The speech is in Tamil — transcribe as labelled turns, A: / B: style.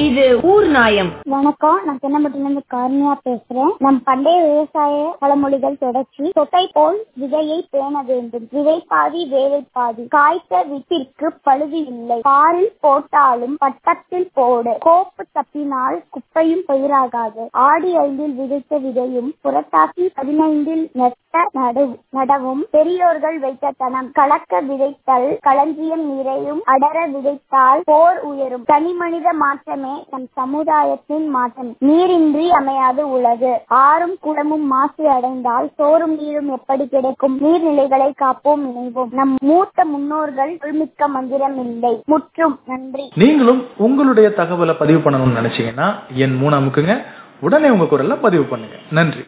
A: இது ஊர் நாயம்
B: வணக்கம் நான் தென்னம்பட்டில இருந்து கார்னியா பேசுறேன் நம் பண்டைய விவசாய பழமொழிகள் தொடர்ச்சி தொட்டை போல் விதையை பேண வேண்டும் விதை பாதி வேலை பாதி காய்த்த வித்திற்கு பழுது இல்லை பாரில் போட்டாலும் பட்டத்தில் போடு கோப்பு தப்பினால் குப்பையும் பயிராகாது ஆடி ஐந்தில் விதைத்த விதையும் புரட்டாசி பதினைந்தில் நெட்ட நடு- நடவும் பெரியோர்கள் வைத்த தனம் கலக்க விதைத்தல் களஞ்சியம் நிறையும் அடர விதைத்தால் போர் உயரும் தனி மனித மாற்றமே நம் சமுதாயத்தின் மாற்றம் நீரின்றி அமையாது உலகு ஆறும் குளமும் மாசு அடைந்தால் சோறும் நீரும் எப்படி கிடைக்கும் நீர்நிலைகளை காப்போம் இணைவோம் நம் மூத்த முன்னோர்கள் மிக்க மந்திரம் இல்லை முற்றும் நன்றி
C: நீங்களும் உங்களுடைய தகவலை பதிவு பண்ணணும்னு நினைச்சீங்கன்னா என் மூணு அமுக்குங்க உடனே உங்க குரல்ல பதிவு பண்ணுங்க நன்றி